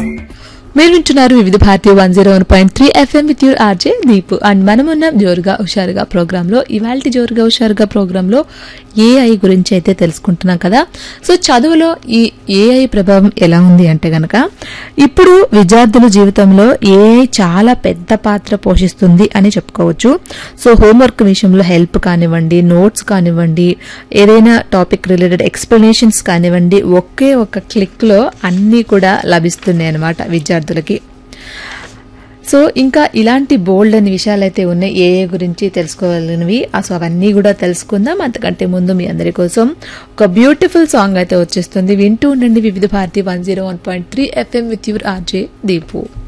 మీరు వింటున్నారు Vividh Bharati one zero one point three FM with your RJ Deepu and మనమున్న జోరుగా హుషారుగా ప్రోగ్రాంలో ఇవాళ జోరుగా హుషారుగా ప్రోగ్రాంలో ఏఐ గురించి అయితే తెలుసుకుంటున్నాం కదా సో చదువులో ఈ ఏఐ ప్రభావం ఎలా ఉంది అంటే గనక ఇప్పుడు విద్యార్థుల జీవితంలో ఏఐ చాలా పెద్ద పాత్ర పోషిస్తుంది అని చెప్పుకోవచ్చు సో హోంవర్క్ విషయంలో హెల్ప్ కానివ్వండి నోట్స్ కానివ్వండి ఏదైనా టాపిక్ రిలేటెడ్ ఎక్స్ప్లెనేషన్స్ కానివ్వండి ఒకే ఒక క్లిక్ లో అన్నీ కూడా లభిస్తున్నాయి అనమాట విద్యార్థులకి సో ఇంకా ఇలాంటి బోల్డ్ అని విషయాలు అయితే ఉన్నాయి ఏ ఏ గురించి తెలుసుకోవాలనివి సో అవన్నీ కూడా తెలుసుకుందాం అంతకంటే ముందు మీ అందరి కోసం ఒక బ్యూటిఫుల్ సాంగ్ అయితే వచ్చేస్తుంది వింటూ ఉండండి Vividh Bharati one zero one point three FM with your RJ Deepu